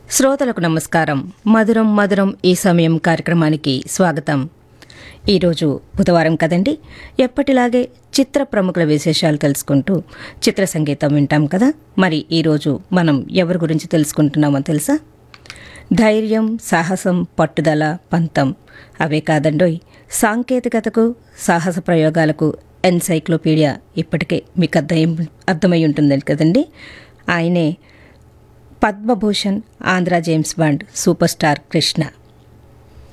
శ్రోతలకు నమస్కారం మధురం మధురం ఈ సమయం కార్యక్రమానికి స్వాగతం ఈరోజు బుధవారం కదండి ఎప్పటిలాగే చిత్ర ప్రముఖుల విశేషాలు తెలుసుకుంటూ చిత్ర సంగీతం వింటాం కదా మరి ఈరోజు మనం ఎవరి గురించి తెలుసుకుంటున్నామో తెలుసా ధైర్యం సాహసం పట్టుదల పంతం అవే కాదండోయ్ సాంకేతికతకు సాహస ప్రయోగాలకు ఎన్సైక్లోపీడియా ఇప్పటికే మీకు అర్థం అర్థమై ఉంటుంది కదండి ఆయనే Padma Bhushan Andhra James Bond superstar Krishna